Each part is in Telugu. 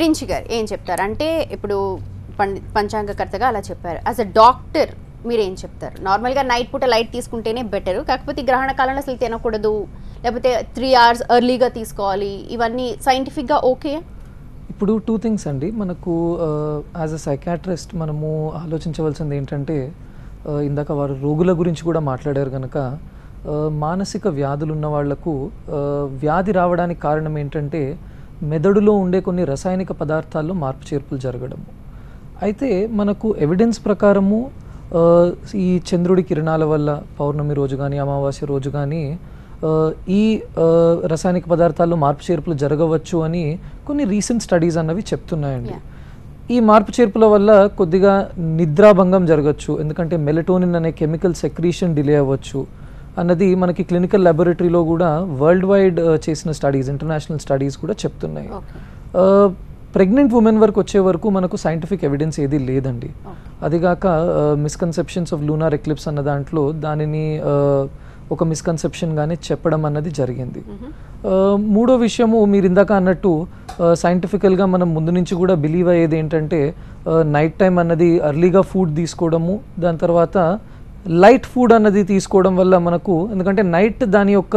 విరించి గారు ఏం చెప్తారు అంటే ఇప్పుడు పండి పంచాంగకర్తగా అలా చెప్పారు యాజ్ అ డాక్టర్ మీరు ఏం చెప్తారు నార్మల్గా నైట్ పూట లైట్ తీసుకుంటేనే బెటర్ కాకపోతే ఈ గ్రహణ కాలంలో అసలు తినకూడదు లేకపోతే త్రీ అవర్స్ ఎర్లీగా తీసుకోవాలి ఇవన్నీ సైంటిఫిక్గా ఓకే ఇప్పుడు టూ థింగ్స్ అండి మనకు యాజ్ అ సైకాట్రిస్ట్ మనము ఆలోచించవలసింది ఏంటంటే ఆ, ఇందాక వారు రోగుల గురించి కూడా మాట్లాడారు కనుక ఆ, మానసిక వ్యాధులు ఉన్న వాళ్లకు ఆ, వ్యాధి రావడానికి కారణం ఏంటంటే మెదడులో ఉండే కొన్ని రసాయనిక పదార్థాల్లో మార్పు చేర్పులు జరగడము అయితే మనకు ఎవిడెన్స్ ప్రకారము ఆ, ఈ చంద్రుడి కిరణాల వల్ల పౌర్ణమి రోజు కానీ అమావాస్య రోజు కానీ ఆ, ఈ ఆ, రసాయనిక పదార్థాల్లో మార్పు చేర్పులు జరగవచ్చు అని కొన్ని రీసెంట్ స్టడీస్ అన్నవి చెప్తున్నాయండి Yeah. ఈ మార్పు చేర్పుల వల్ల కొద్దిగా నిద్రాభంగం జరగచ్చు ఎందుకంటే మెలటోనిన్ అనే కెమికల్ సెక్రీషన్ డిలే అవ్వచ్చు అన్నది మనకి క్లినికల్ లాబొరేటరీలో కూడా వరల్డ్ వైడ్ చేసిన స్టడీస్ ఇంటర్నేషనల్ స్టడీస్ కూడా చెప్తున్నాయి ఓకే ప్రెగ్నెంట్ ఉమెన్ వరకు వచ్చే వరకు మనకు సైంటిఫిక్ ఎవిడెన్స్ ఏది లేదండి అదిగాక మిస్కన్సెప్షన్స్ ఆఫ్ లూనార్ ఎక్లిప్స్ అన్న దాంట్లో దానిని ఆ, ఒక మిస్కన్సెప్షన్గానే చెప్పడం అన్నది జరిగింది ఆ, మూడో విషయము మీరు ఇందాక అన్నట్టు సైంటిఫికల్గా మనం ముందు నుంచి కూడా బిలీవ్ అయ్యేది ఏంటంటే నైట్ టైం అన్నది అర్లీగా ఫుడ్ తీసుకోవడము దాని తర్వాత లైట్ ఫుడ్ అన్నది తీసుకోవడం వల్ల మనకు ఎందుకంటే నైట్ దాని యొక్క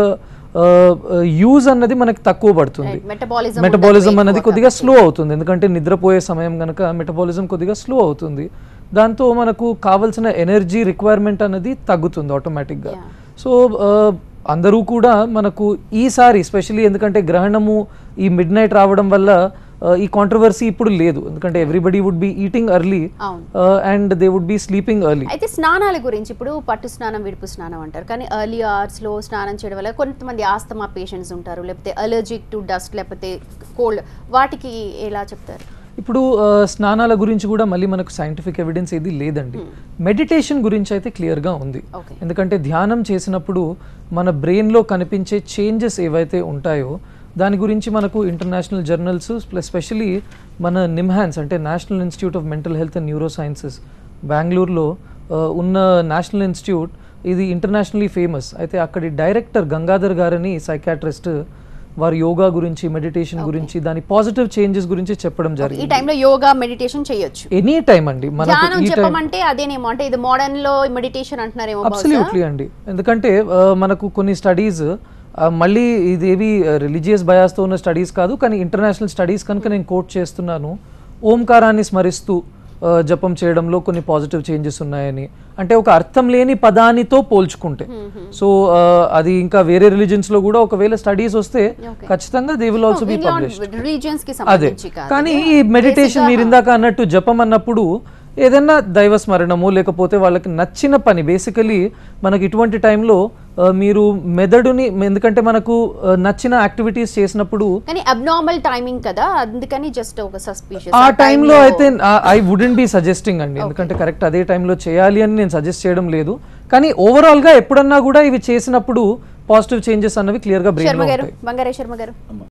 యూజ్ అన్నది మనకి తక్కువ పడుతుంది మెటబాలిజం మెటబాలిజం అనేది కొద్దిగా స్లో అవుతుంది ఎందుకంటే నిద్రపోయే సమయం కనుక మెటబాలిజం కొద్దిగా స్లో అవుతుంది దాంతో మనకు కావలసిన ఎనర్జీ రిక్వైర్మెంట్ అనేది తగ్గుతుంది ఆటోమేటిక్గా Yeah. సో అందరూ కూడా మనకు ఈసారి ఎస్పెషలీ ఎందుకంటే గ్రహణము ఈ మిడ్ నైట్ రావడం వల్ల ఆ, ఈ కాంట్రవర్సీ ఇప్పుడు లేదు ఎందుకంటే everybody would be eating early అవును and they would be sleeping early అయితే స్నానాల గురించి ఇప్పుడు పట్టు స్నానం విడుపు స్నానం అంటారు కానీ ఎర్లీ అవర్స్లో స్నానం చేయడం వల్ల కొంతమంది ఆస్తమా పేషెంట్స్ ఉంటారు లేకపోతే అలర్జిక్ టు డస్ట్ లేకపోతే కోల్డ్ వాటికి ఎలా చెప్తారు ఇప్పుడు ఆ, స్నానాల గురించి కూడా మళ్ళీ మనకు సైంటిఫిక్ ఎవిడెన్స్ ఏది లేదండి మెడిటేషన్ గురించి అయితే క్లియర్గా ఉంది ఓకే ఎందుకంటే ధ్యానం చేసినప్పుడు మన బ్రెయిన్లో కనిపించే చేంజెస్ ఏవైతే ఉంటాయో దాని గురించి మనకు ఇంటర్నేషనల్ జర్నల్స్ ప్లస్ స్పెషలీ మన నిమ్హాన్స్ అంటే national institute of mental health and neuro sciences బెంగళూరులో ఆ, ఉన్న నేషనల్ ఇన్స్టిట్యూట్ ఇది ఇంటర్నేషనల్లీ ఫేమస్ అయితే అక్కడి డైరెక్టర్ గంగాధర్ గారని సైకాట్రిస్ట్ వారు యోగా గురించి మెడిటేషన్ గురించి దాని పాజిటివ్ చేంజెస్ గురించి చెప్పడం ఈ జరిగింది టైంలో యోగా మెడిటేషన్ చేయొచ్చు ఎనీ టైం అండి మనకు ధ్యానం ఈ టైం చెప్పమంటే అదేనేమో అంటే ఇది మోడర్న్ లో మెడిటేషన్ అంటున్నారేమో బహుశా. అబ్సల్యూట్లీ అండి ఎందుకంటే ఆ, మనకు కొన్ని స్టడీస్ మళ్ళీ ఇదేవి రిలీజియస్ బయాస్తో ఉన్న స్టడీస్ కాదు కానీ ఇంటర్నేషనల్ స్టడీస్ కనుక నేను కోట్ చేస్తున్నాను ఓంకారాన్ని స్మరిస్తూ ఆ, జపం చేయడంలో కొన్ని పాజిటివ్ చేంజెస్ ఉన్నాయని అంటే ఒక అర్థం లేని పదానితో పోల్చుకుంటే సో ఆ, అది ఇంకా వేరే రిలీజన్స్ లో కూడా ఒకవేళ స్టడీస్ వస్తే Okay. ఖచ్చితంగా they will also be publish religions కి అదే సంబంధించి కాదు కానీ ఈ మెడిటేషన్ మీరు ఇందాక అన్నట్టు జపం అన్నప్పుడు ఏదైనా దైవ స్మరణము లేకపోతే వాళ్ళకి నచ్చిన పని బేసికలీ మనకి ఇటువంటి టైంలో ఆ, మీరు మెదడుని ఎందుకంటే మనకు ఆ, నచ్చిన యాక్టివిటీస్ చేసినప్పుడు కానీ అబ్నార్మల్ టైమింగ్ కదా అందుకని జస్ట్ ఒక సస్పిషియస్ ఆ టైంలో అయితే ఐ వుడెంట్ బి సజెస్టింగ్ అండి ఎందుకంటే కరెక్ట్ అదే టైంలో చేయాలి అని నేను సజెస్ట్ చేయడం లేదు కానీ ఓవరాల్ గా ఎప్పుడన్నా కూడా ఇవి చేసినప్పుడు పాజిటివ్ చేంజెస్ అన్నవి క్లియర్ గా బ్రెయిన్ శర్మ లో గారు ఉంటాయి బంగారే శర్మ గారు